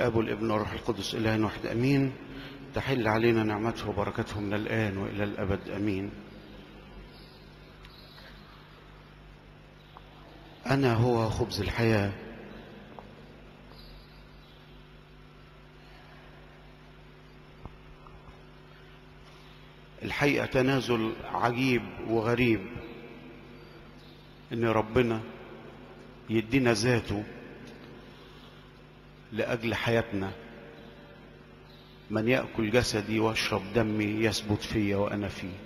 الاب والابن والروح القدس اله واحد امين تحل علينا نعمته وبركته من الان والى الابد امين انا هو خبز الحياه الحقيقه تنازل عجيب وغريب ان ربنا يدينا ذاته لاجل حياتنا من ياكل جسدي واشرب دمي يثبت في وانا فيه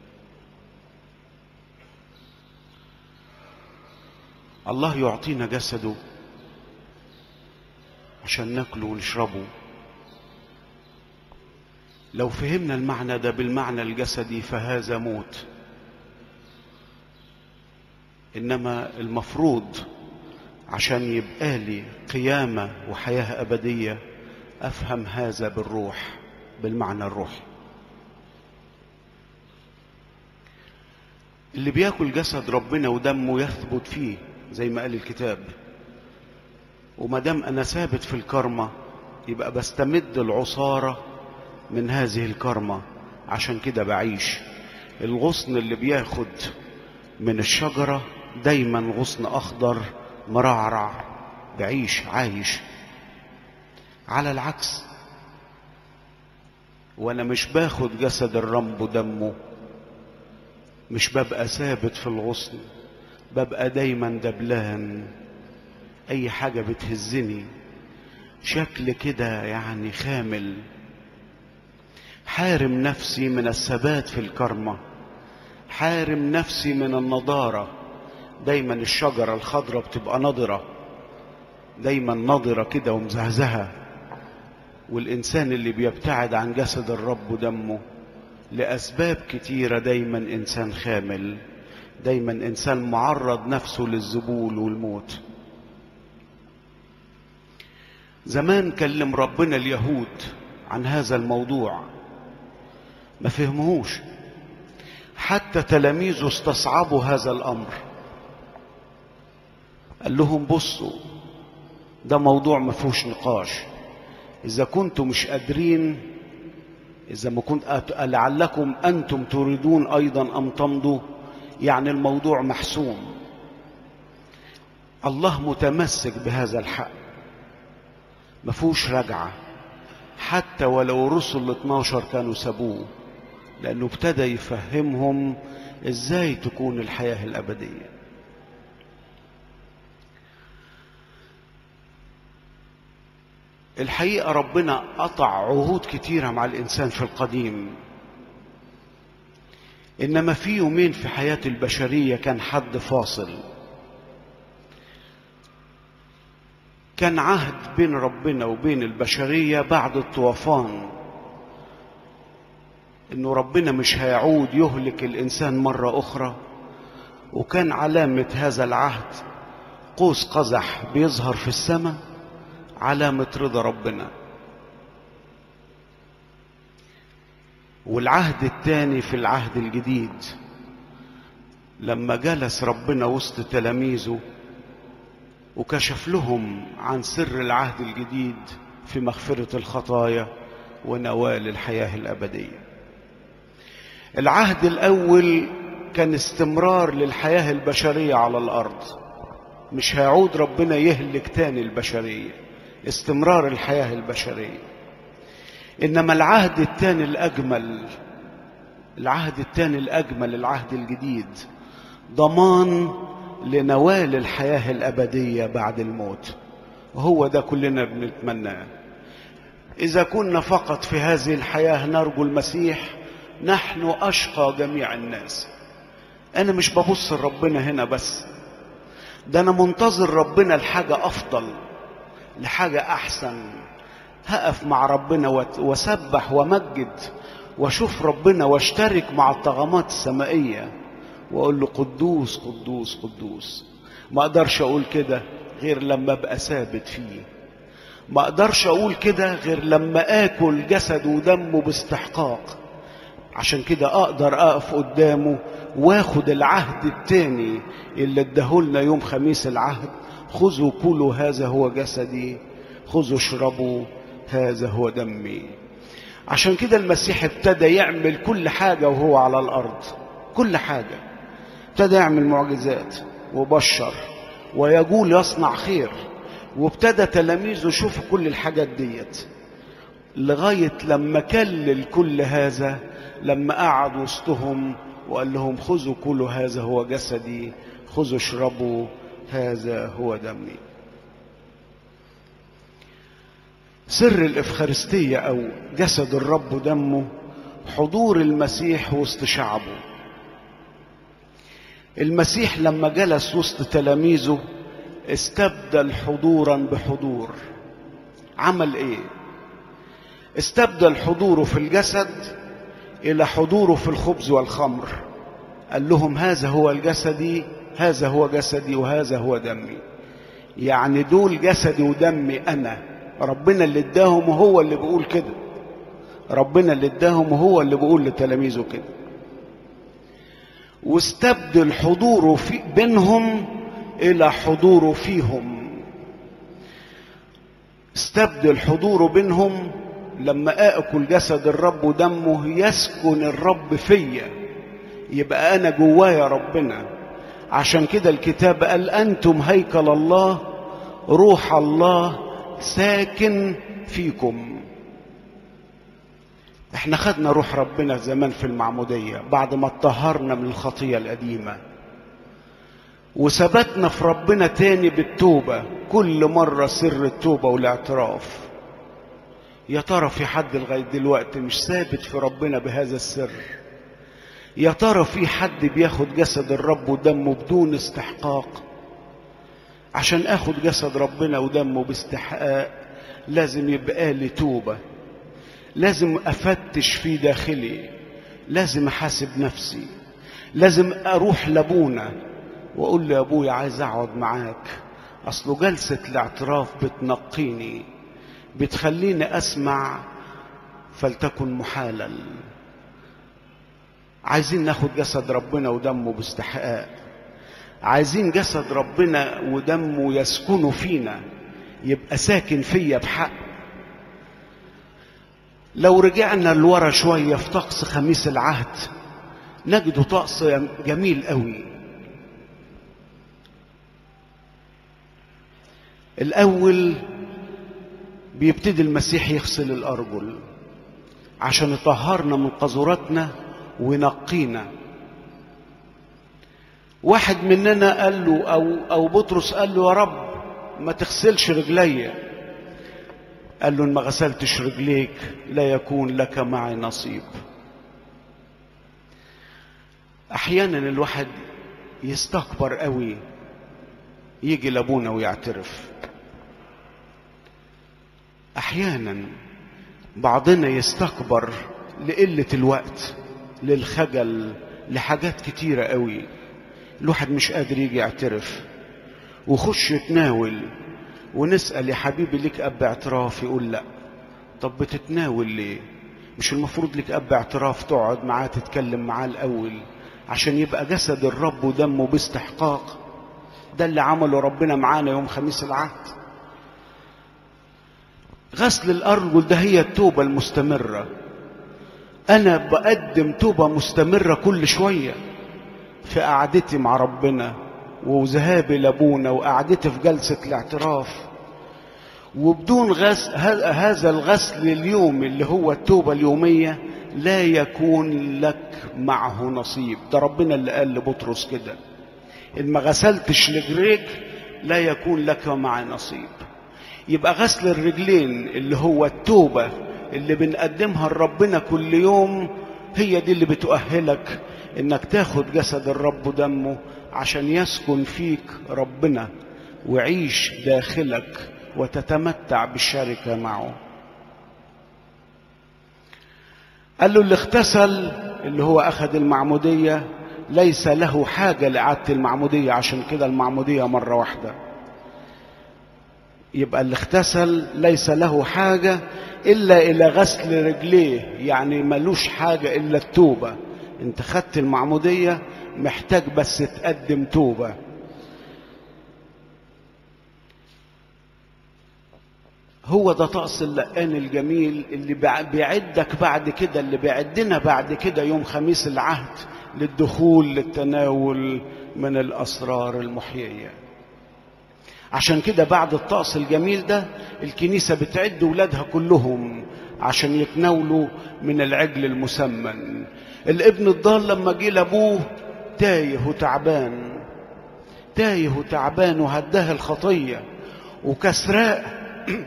الله يعطينا جسده عشان ناكله ونشربه لو فهمنا المعنى ده بالمعنى الجسدي فهذا موت انما المفروض عشان يبقى لي قيامة وحياة أبدية أفهم هذا بالروح بالمعنى الروحي اللي بياكل جسد ربنا ودمه يثبت فيه زي ما قال الكتاب وما دام أنا ثابت في الكرمة يبقى بستمد العصارة من هذه الكرمة عشان كده بعيش الغصن اللي بياخد من الشجرة دايما غصن أخضر مرعرع بعيش عايش على العكس وانا مش باخد جسد الرب ودمه مش ببقى ثابت في الغصن ببقى دايما دبلان اي حاجة بتهزني شكل كده يعني خامل حارم نفسي من الثبات في الكرمة حارم نفسي من النضاره دايما الشجرة الخضراء بتبقى نضرة دايما نضرة كده ومزهزهة والإنسان اللي بيبتعد عن جسد الرب ودمه لأسباب كتيرة دايما إنسان خامل دايما إنسان معرض نفسه للذبول والموت زمان كلم ربنا اليهود عن هذا الموضوع ما فهموهوش حتى تلاميذه استصعبوا هذا الأمر قال لهم بصوا ده موضوع ما فيهوش نقاش اذا كنتم مش قادرين اذا ما كنت لعلكم انتم تريدون ايضا ام تمضوا يعني الموضوع محسوم الله متمسك بهذا الحق ما فيهوش رجعه حتى ولو رسل ال 12 كانوا سابوه لانه ابتدى يفهمهم ازاي تكون الحياه الابديه الحقيقة ربنا قطع عهود كتيرة مع الإنسان في القديم إنما في يومين في حياة البشرية كان حد فاصل كان عهد بين ربنا وبين البشرية بعد الطوفان إنه ربنا مش هيعود يهلك الإنسان مرة أخرى وكان علامة هذا العهد قوس قزح بيظهر في السماء علامة رضا ربنا والعهد الثاني في العهد الجديد لما جلس ربنا وسط تلاميذه وكشف لهم عن سر العهد الجديد في مغفرة الخطايا ونوال الحياة الأبدية العهد الأول كان استمرار للحياة البشرية على الأرض مش هيعود ربنا يهلك تاني البشريه استمرار الحياة البشرية إنما العهد الثاني الأجمل العهد الثاني الأجمل العهد الجديد ضمان لنوال الحياة الأبدية بعد الموت وهو ده كلنا بنتمناه إذا كنا فقط في هذه الحياة نرجو المسيح نحن أشقى جميع الناس أنا مش ببص لربنا هنا بس ده أنا منتظر ربنا لحاجة أفضل لحاجة أحسن هقف مع ربنا وسبح ومجد واشوف ربنا واشترك مع الطغمات السمائية واقول له قدوس قدوس قدوس ما اقدرش اقول كده غير لما ابقى ثابت فيه ما اقدرش اقول كده غير لما اكل جسد ودمه باستحقاق عشان كده اقدر اقف قدامه واخد العهد التاني اللي اداهولنا يوم خميس العهد خذوا كلوا هذا هو جسدي خذوا اشربوا هذا هو دمي عشان كده المسيح ابتدى يعمل كل حاجة وهو على الأرض كل حاجة ابتدى يعمل معجزات وبشر ويقول يصنع خير وابتدى تلاميذه يشوفوا كل الحاجات ديت لغاية لما كلل كل هذا لما قعد وسطهم وقال لهم خذوا كلوا هذا هو جسدي خذوا اشربوا هذا هو دمي سر الإفخارستية أو جسد الرب ودمه حضور المسيح وسط شعبه المسيح لما جلس وسط تلاميذه استبدل حضورا بحضور عمل ايه استبدل حضوره في الجسد الى حضوره في الخبز والخمر قال لهم هذا هو الجسدي هذا هو جسدي وهذا هو دمي يعني دول جسدي ودمي انا ربنا اللي اداهم وهو اللي بيقول كده ربنا اللي اداهم وهو اللي بيقول لتلاميذه كده واستبدل حضوره في بينهم الى حضوره فيهم استبدل حضوره بينهم لما اكل جسد الرب ودمه يسكن الرب فيا يبقى انا جوايا ربنا عشان كده الكتاب قال انتم هيكل الله روح الله ساكن فيكم احنا خدنا روح ربنا زمان في المعمودية بعد ما اتطهرنا من الخطية القديمة وثبتنا في ربنا تاني بالتوبة كل مرة سر التوبة والاعتراف يا ترى في حد لغاية دلوقتي مش ثابت في ربنا بهذا السر يا ترى في حد بياخد جسد الرب ودمه بدون استحقاق عشان اخد جسد ربنا ودمه باستحقاق لازم يبقى لي توبة لازم افتش في داخلي لازم احاسب نفسي لازم اروح لابونا واقول له يا ابويا عايز اقعد معاك اصله جلسة الاعتراف بتنقيني بتخليني اسمع فلتكن محالا عايزين ناخد جسد ربنا ودمه باستحقاق عايزين جسد ربنا ودمه يسكنوا فينا يبقى ساكن فيا بحق لو رجعنا لورا شوية في طقس خميس العهد نجد طقس جميل قوي الأول بيبتدي المسيح يغسل الأرجل عشان يطهرنا من قذوراتنا وينقينا واحد مننا قال له أو, أو بطرس قال له يا رب ما تغسلش رجلي قال له إن ما غسلتش رجليك لا يكون لك معي نصيب أحيانا الواحد يستكبر قوي يجي لابونا ويعترف احيانا بعضنا يستكبر لقله الوقت للخجل لحاجات كتيره قوي الواحد مش قادر يجي يعترف وخش يتناول ونسال يا حبيبي ليك اب اعتراف يقول لا طب بتتناول ليه مش المفروض لك اب اعتراف تقعد معاه تتكلم معاه الاول عشان يبقى جسد الرب ودمه باستحقاق ده اللي عمله ربنا معانا يوم خميس العهد غسل الأرجل ده هي التوبة المستمرة أنا بقدم توبة مستمرة كل شوية في قعدتي مع ربنا وذهابي لأبونا وقعدتي في جلسة الاعتراف وبدون غسل هذا الغسل اليومي اللي هو التوبة اليومية لا يكون لك معه نصيب ده ربنا اللي قال لبطرس كده إن ما غسلتش رجليك لا يكون لك مع نصيب يبقى غسل الرجلين اللي هو التوبة اللي بنقدمها لربنا كل يوم هي دي اللي بتؤهلك انك تاخد جسد الرب ودمه عشان يسكن فيك ربنا وعيش داخلك وتتمتع بالشركة معه قال له اللي اغتسل اللي هو أخذ المعمودية ليس له حاجة لإعادة المعمودية عشان كده المعمودية مرة واحدة يبقى اللي اغتسل ليس له حاجة إلا إلى غسل رجليه يعني ملوش حاجة إلا التوبة انت خدت المعمودية محتاج بس تقدم توبة هو ده طقس اللقان الجميل اللي بيعدك بعد كده اللي بيعدنا بعد كده يوم خميس العهد للدخول للتناول من الأسرار المحيية عشان كده بعد الطقس الجميل ده الكنيسة بتعد ولادها كلهم عشان يتناولوا من العجل المسمن الابن الضال لما جه لابوه تايه وتعبان تايه وتعبان وهداه الخطية وكسراء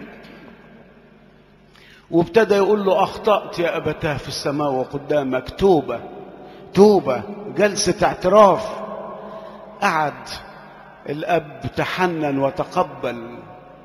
وابتدى يقول له أخطأت يا أبتاه في السماء وقدامك توبة توبة جلسة اعتراف قعد الأب تحنن وتقبل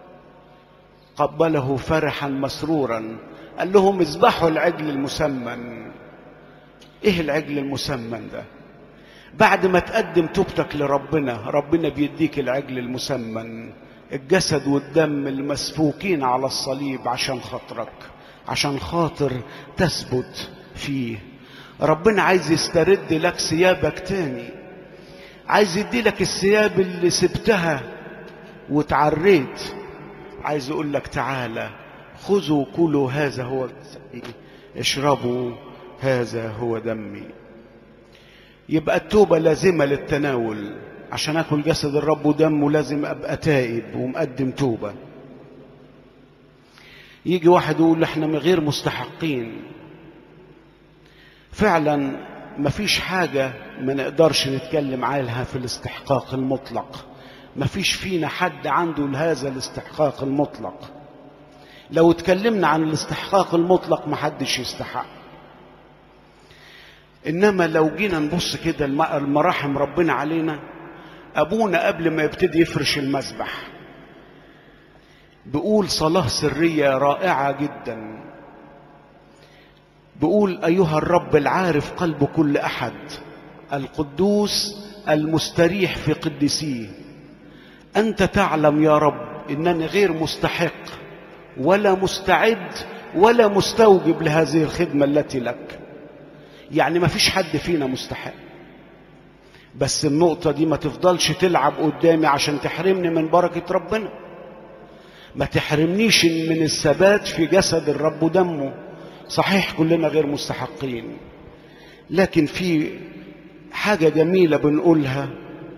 قبله فرحا مسرورا قال لهم اذبحوا العجل المسمن ايه العجل المسمن ده بعد ما تقدم توبتك لربنا ربنا بيديك العجل المسمن الجسد والدم المسفوكين على الصليب عشان خاطرك عشان خاطر تثبت فيه ربنا عايز يسترد لك ثيابك تاني عايز يدي لك الثياب اللي سبتها وتعريت عايز يقول لك تعالى خذوا كلوا هذا هو جسدي اشربوا هذا هو دمي يبقى التوبة لازمة للتناول عشان اكل جسد الرب ودمه لازم ابقى تائب ومقدم توبة يجي واحد يقول احنا غير مستحقين فعلا مفيش حاجة ما نقدرش نتكلم عنها في الاستحقاق المطلق مفيش فينا حد عنده هذا الاستحقاق المطلق لو اتكلمنا عن الاستحقاق المطلق محدش يستحق انما لو جينا نبص كده المراحم ربنا علينا ابونا قبل ما يبتدي يفرش المذبح بيقول صلاه سريه رائعه جدا بيقول ايها الرب العارف قلب كل احد القدوس المستريح في قدسيه انت تعلم يا رب انني غير مستحق ولا مستعد ولا مستوجب لهذه الخدمه التي لك يعني ما فيش حد فينا مستحق بس النقطة دي ما تفضلش تلعب قدامي عشان تحرمني من بركة ربنا ما تحرمنيش من الثبات في جسد الرب ودمه صحيح كلنا غير مستحقين لكن في حاجة جميلة بنقولها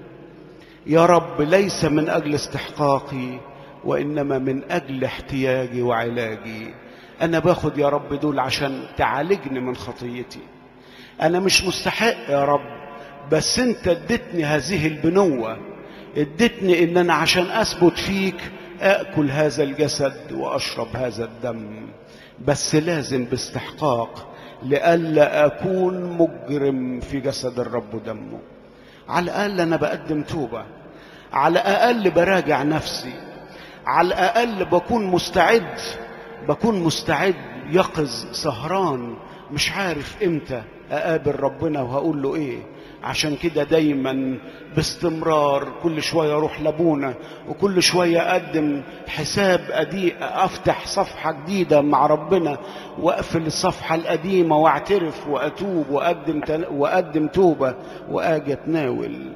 يا رب ليس من أجل استحقاقي وإنما من أجل احتياجي وعلاجي أنا باخد يا رب دول عشان تعالجني من خطيتي أنا مش مستحق يا رب بس أنت اديتني هذه البنوة اديتني إن أنا عشان أثبت فيك أكل هذا الجسد وأشرب هذا الدم بس لازم باستحقاق لئلا أكون مجرم في جسد الرب ودمه على الأقل أنا بقدم توبة على الأقل براجع نفسي على الأقل بكون مستعد بكون مستعد يقظ سهران مش عارف امتى اقابل ربنا وهقول له ايه عشان كده دايما باستمرار كل شويه اروح لابونا وكل شويه اقدم حساب أدي افتح صفحه جديده مع ربنا واقفل الصفحه القديمه واعترف واتوب واقدم تن... واقدم توبه واجي اتناول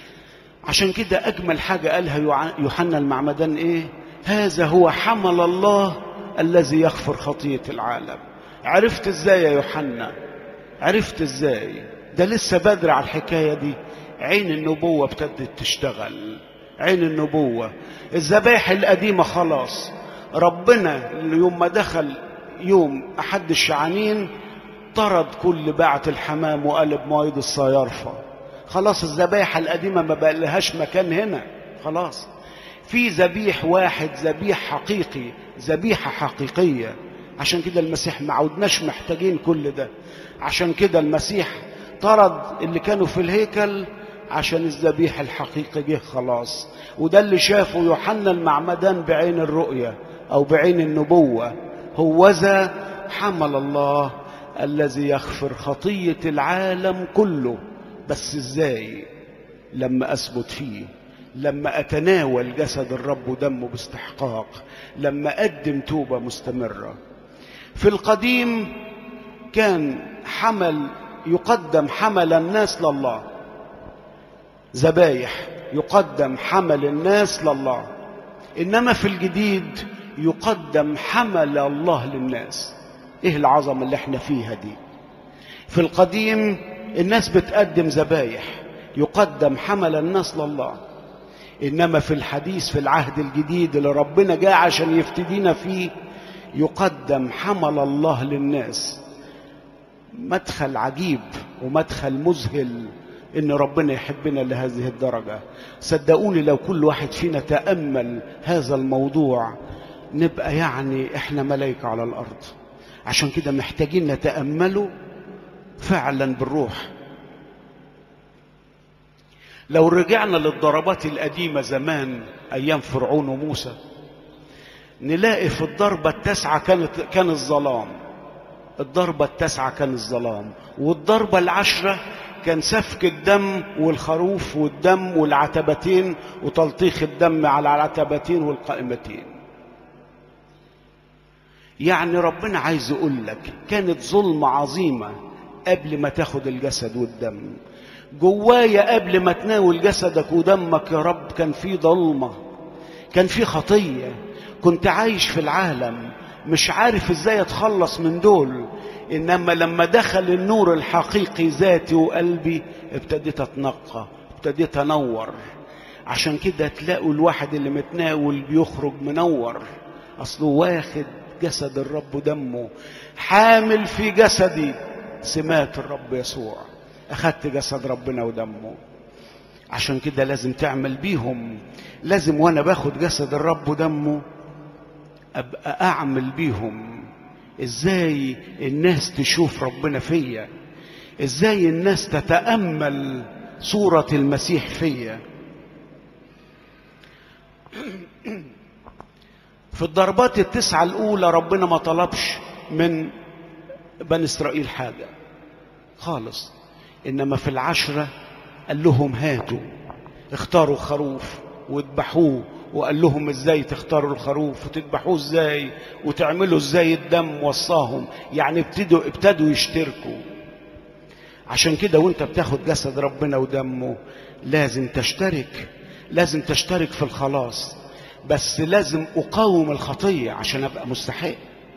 عشان كده اجمل حاجه قالها يوحنا المعمدان ايه هذا هو حمل الله الذي يغفر خطيه العالم عرفت ازاي يا يوحنا عرفت ازاي ده لسه بدري على الحكايه دي عين النبوه ابتدت تشتغل عين النبوه الذبائح القديمه خلاص ربنا يوم ما دخل يوم احد الشعانين طرد كل باعة الحمام وقلب موايد الصيارفة خلاص الذبائح القديمة ما بقى لهاش مكان هنا خلاص في ذبيح واحد ذبيح حقيقي ذبيحة حقيقية عشان كده المسيح ما عودناش محتاجين كل ده عشان كده المسيح طرد اللي كانوا في الهيكل عشان الذبيح الحقيقي جه خلاص وده اللي شافه يوحنا المعمدان بعين الرؤية أو بعين النبوة هوذا حمل الله الذي يغفر خطية العالم كله بس ازاي لما أثبت فيه لما أتناول جسد الرب ودمه باستحقاق لما أقدم توبة مستمرة في القديم كان حمل يقدم حمل الناس لله ذبايح يقدم حمل الناس لله انما في الجديد يقدم حمل الله للناس ايه العظمه اللي احنا فيها دي في القديم الناس بتقدم ذبايح يقدم حمل الناس لله انما في الحديث في العهد الجديد اللي ربنا جاء عشان يفتدينا فيه يقدم حمل الله للناس مدخل عجيب ومدخل مذهل ان ربنا يحبنا لهذه الدرجه صدقوني لو كل واحد فينا تامل هذا الموضوع نبقى يعني احنا ملائكه على الارض عشان كده محتاجين نتامله فعلا بالروح لو رجعنا للضربات القديمه زمان ايام فرعون وموسى نلاقي في الضربه التاسعه كانت كان الظلام الضربه التاسعه كان الظلام والضربه العشره كان سفك الدم والخروف والدم والعتبتين وتلطيخ الدم على العتبتين والقائمتين يعني ربنا عايز يقول لك كانت ظلمة عظيمة قبل ما تاخد الجسد والدم جوايا قبل ما تناول جسدك ودمك يا رب كان في ضلمة كان في خطية كنت عايش في العالم مش عارف ازاي اتخلص من دول انما لما دخل النور الحقيقي ذاتي وقلبي ابتديت اتنقى ابتديت انور عشان كده تلاقوا الواحد اللي متناول بيخرج منور اصله واخد جسد الرب ودمه حامل في جسدي سمات الرب يسوع اخدت جسد ربنا ودمه عشان كده لازم تعمل بيهم لازم وانا باخد جسد الرب ودمه ابقى اعمل بيهم ازاي الناس تشوف ربنا فيا ازاي الناس تتامل صوره المسيح فيا في الضربات التسعه الاولى ربنا ما طلبش من بني اسرائيل حاجه خالص انما في العشره قال لهم هاتوا اختاروا خروف واذبحوه وقال لهم ازاي تختاروا الخروف وتذبحوه ازاي وتعملوا ازاي الدم وصاهم يعني ابتدوا ابتدوا يشتركوا عشان كده وانت بتاخد جسد ربنا ودمه لازم تشترك لازم تشترك في الخلاص بس لازم اقاوم الخطيه عشان ابقى مستحق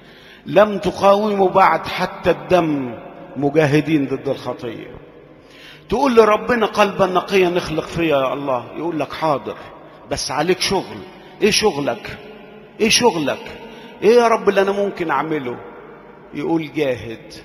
لم تقاوموا بعد حتى الدم مجاهدين ضد الخطيه تقول لربنا قلبا نقيا نخلق فيا يا الله يقول لك حاضر بس عليك شغل ايه شغلك ايه شغلك ايه يا رب اللي انا ممكن اعمله يقول جاهد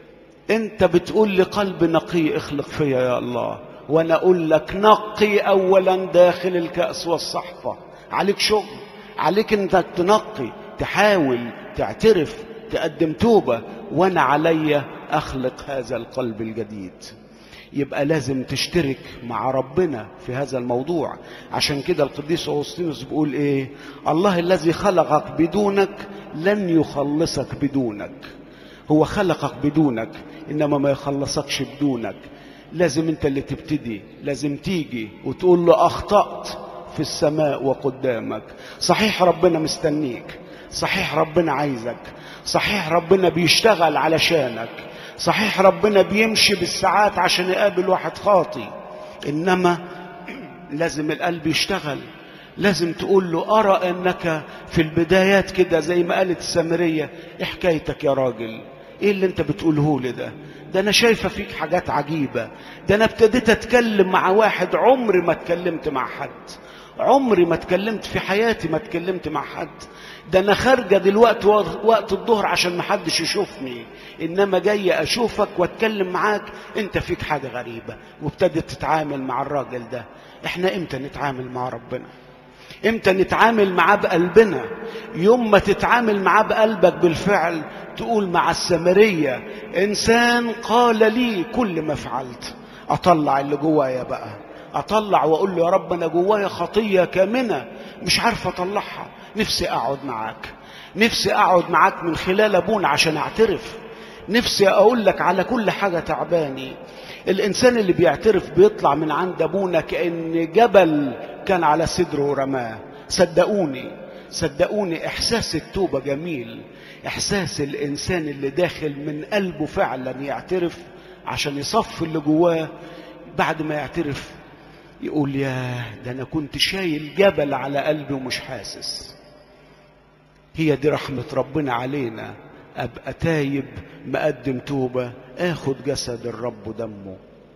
انت بتقول لي قلب نقي اخلق فيا يا الله وانا اقول لك نقي اولا داخل الكأس والصحفة عليك شغل عليك انك تنقي تحاول تعترف تقدم توبة وانا عليا اخلق هذا القلب الجديد يبقى لازم تشترك مع ربنا في هذا الموضوع عشان كده القديس أغسطينوس بيقول ايه الله الذي خلقك بدونك لن يخلصك بدونك هو خلقك بدونك انما ما يخلصكش بدونك لازم انت اللي تبتدي لازم تيجي وتقول له اخطأت في السماء وقدامك صحيح ربنا مستنيك صحيح ربنا عايزك صحيح ربنا بيشتغل علشانك صحيح ربنا بيمشي بالساعات عشان يقابل واحد خاطي انما لازم القلب يشتغل لازم تقول له ارى انك في البدايات كده زي ما قالت السامريه ايه حكايتك يا راجل ايه اللي انت بتقوله لي ده ده انا شايفه فيك حاجات عجيبه ده انا ابتديت اتكلم مع واحد عمري ما اتكلمت مع حد عمري ما اتكلمت في حياتي ما اتكلمت مع حد ده انا خارجه دلوقتي وقت الظهر عشان ما حدش يشوفني انما جاي اشوفك واتكلم معاك انت فيك حاجه غريبه وابتدت تتعامل مع الراجل ده احنا امتى نتعامل مع ربنا امتى نتعامل معاه بقلبنا يوم ما تتعامل معاه بقلبك بالفعل تقول مع السامريه انسان قال لي كل ما فعلت اطلع اللي جوايا بقى اطلع واقول له يا رب انا جوايا خطيه كامنه مش عارف اطلعها نفسي اقعد معاك نفسي اقعد معاك من خلال ابونا عشان اعترف نفسي اقول لك على كل حاجه تعباني الانسان اللي بيعترف بيطلع من عند ابونا كان جبل كان على صدره ورماه صدقوني صدقوني احساس التوبه جميل احساس الانسان اللي داخل من قلبه فعلا يعترف عشان يصفي اللي جواه بعد ما يعترف يقول يا ده انا كنت شايل جبل على قلبي ومش حاسس هي دي رحمة ربنا علينا أبقى تايب مقدم توبة آخد جسد الرب ودمه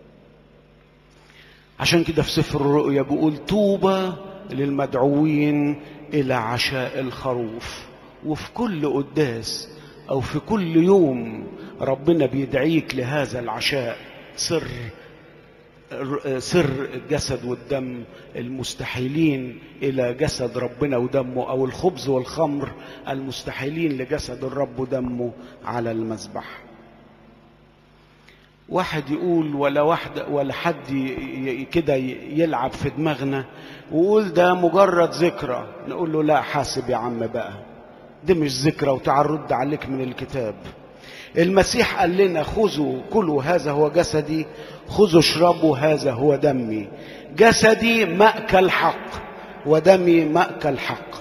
عشان كده في سفر الرؤيا بيقول طوبى للمدعوين إلى عشاء الخروف وفي كل قداس أو في كل يوم ربنا بيدعيك لهذا العشاء سر سر الجسد والدم المستحيلين الى جسد ربنا ودمه او الخبز والخمر المستحيلين لجسد الرب ودمه على المذبح واحد يقول ولا واحد ولا حد كده يلعب في دماغنا ويقول ده مجرد ذكرى نقول له لا حاسب يا عم بقى دي مش ذكرى وتعال رد عليك من الكتاب المسيح قال لنا خذوا كلوا هذا هو جسدي خذوا اشربوا هذا هو دمي جسدي مأكل حق ودمي مأكل حق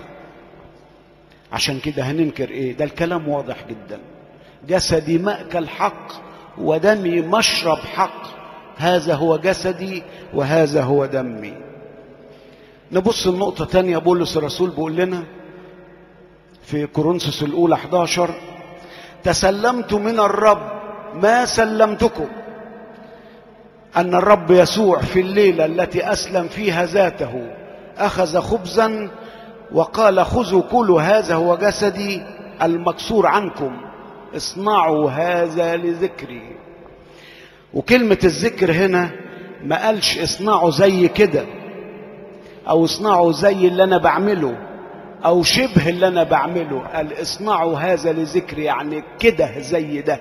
عشان كده هننكر ايه ده الكلام واضح جدا جسدي مأكل حق ودمي مشرب حق هذا هو جسدي وهذا هو دمي نبص النقطة تانية بولس الرسول بيقول لنا في كورنثوس الأولى 11 تسلمت من الرب ما سلمتكم أن الرب يسوع في الليلة التي أسلم فيها ذاته أخذ خبزا وقال خذوا كلوا هذا هو جسدي المكسور عنكم اصنعوا هذا لذكري وكلمة الذكر هنا ما قالش اصنعوا زي كده أو اصنعوا زي اللي أنا بعمله او شبه اللي انا بعمله قال اصنعوا هذا لذكر يعني كده زي ده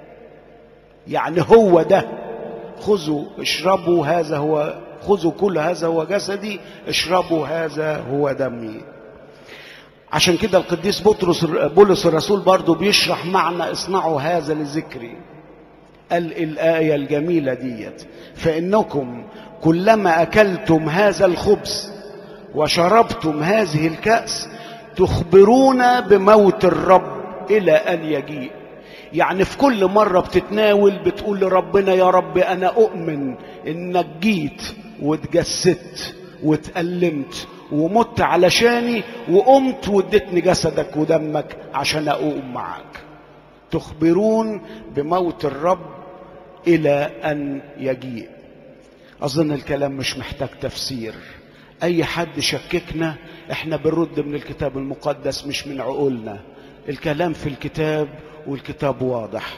يعني هو ده خذوا اشربوا هذا هو خذوا كل هذا هو جسدي اشربوا هذا هو دمي عشان كده القديس بطرس بولس الرسول برضه بيشرح معنى اصنعوا هذا لذكري قال الآية الجميلة ديت فإنكم كلما أكلتم هذا الخبز وشربتم هذه الكأس تخبرون بموت الرب إلى أن يجيء يعني في كل مرة بتتناول بتقول لربنا يا رب أنا أؤمن إنك جيت واتجسدت واتألمت ومت علشاني وقمت واديتني جسدك ودمك عشان أقوم معاك تخبرون بموت الرب إلى أن يجيء أظن الكلام مش محتاج تفسير اي حد شككنا احنا بنرد من الكتاب المقدس مش من عقولنا الكلام في الكتاب والكتاب واضح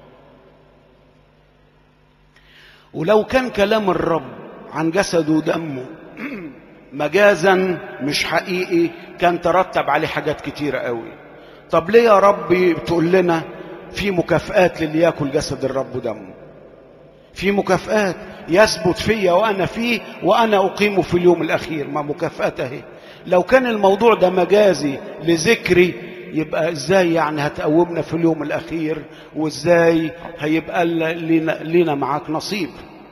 ولو كان كلام الرب عن جسده ودمه مجازا مش حقيقي كان ترتب عليه حاجات كتيرة قوي طب ليه يا رب تقول لنا في مكافآت للي ياكل جسد الرب ودمه في مكافآت يثبت فيا وانا فيه وانا اقيمه في اليوم الاخير ما مكافأته اهي لو كان الموضوع ده مجازي لذكري يبقى ازاي يعني هتقومنا في اليوم الاخير وازاي هيبقى لنا, لنا معاك نصيب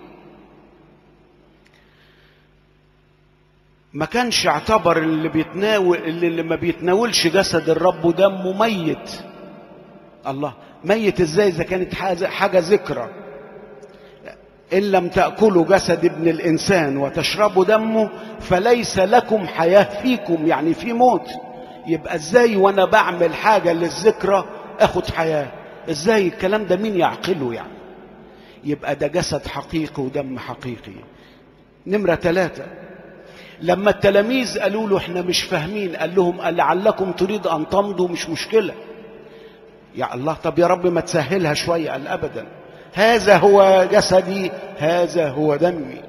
ما كانش اعتبر اللي بيتناول اللي ما بيتناولش جسد الرب ودمه ميت الله ميت ازاي اذا كانت حاجه ذكرى إن لم تأكلوا جسد ابن الإنسان وتشربوا دمه فليس لكم حياة فيكم يعني في موت يبقى إزاي وأنا بعمل حاجة للذكرى أخد حياة إزاي الكلام ده مين يعقله يعني يبقى ده جسد حقيقي ودم حقيقي نمرة ثلاثة لما التلاميذ قالوا له احنا مش فاهمين قال لهم لعلكم تريد أن تمضوا مش مشكلة يا الله طب يا رب ما تسهلها شوية قال أبدا هذا هو جسدي هذا هو دمي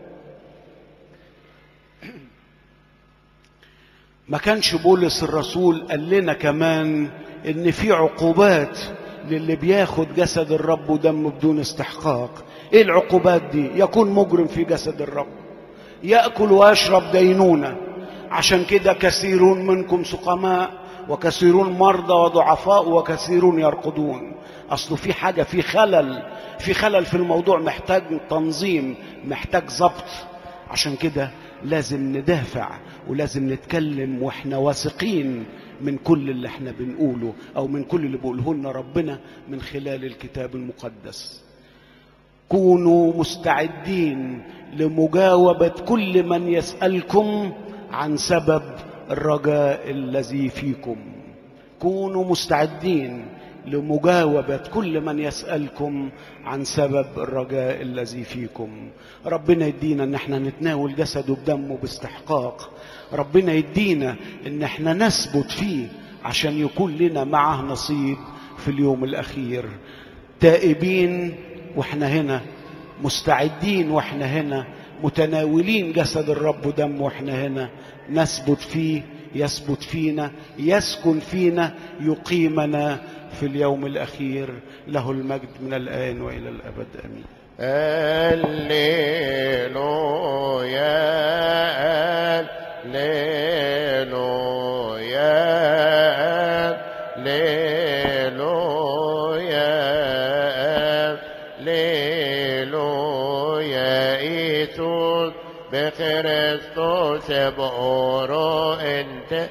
ما كانش بولس الرسول قال لنا كمان ان في عقوبات للي بياخد جسد الرب ودمه بدون استحقاق ايه العقوبات دي يكون مجرم في جسد الرب ياكل ويشرب دينونه عشان كده كثيرون منكم سقماء وكثيرون مرضى وضعفاء وكثيرون يرقدون اصله في حاجه في خلل في خلل في الموضوع محتاج تنظيم محتاج ضبط عشان كده لازم ندافع ولازم نتكلم واحنا واثقين من كل اللي احنا بنقوله او من كل اللي بيقوله لنا ربنا من خلال الكتاب المقدس كونوا مستعدين لمجاوبه كل من يسالكم عن سبب الرجاء الذي فيكم كونوا مستعدين لمجاوبة كل من يسألكم عن سبب الرجاء الذي فيكم ربنا يدينا ان احنا نتناول جسده بدمه باستحقاق ربنا يدينا ان احنا نثبت فيه عشان يكون لنا معه نصيب في اليوم الاخير تائبين واحنا هنا مستعدين واحنا هنا متناولين جسد الرب ودمه واحنا هنا نثبت فيه يثبت فينا يسكن فينا يقيمنا في اليوم الأخير له المجد من الآن وإلى الأبد أمين هللويا هللويا هللويا هللويا إيسوس بكريستوس بأورو انت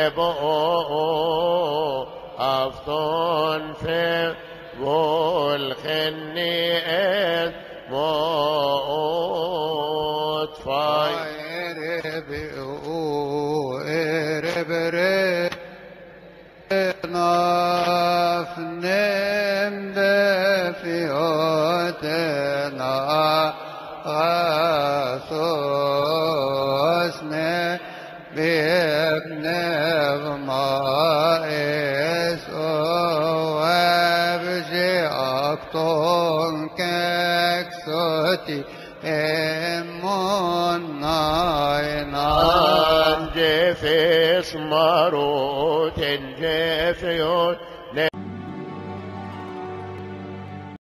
بأورو أفضل في والخنيئات موت فاي جفس مروت جفيون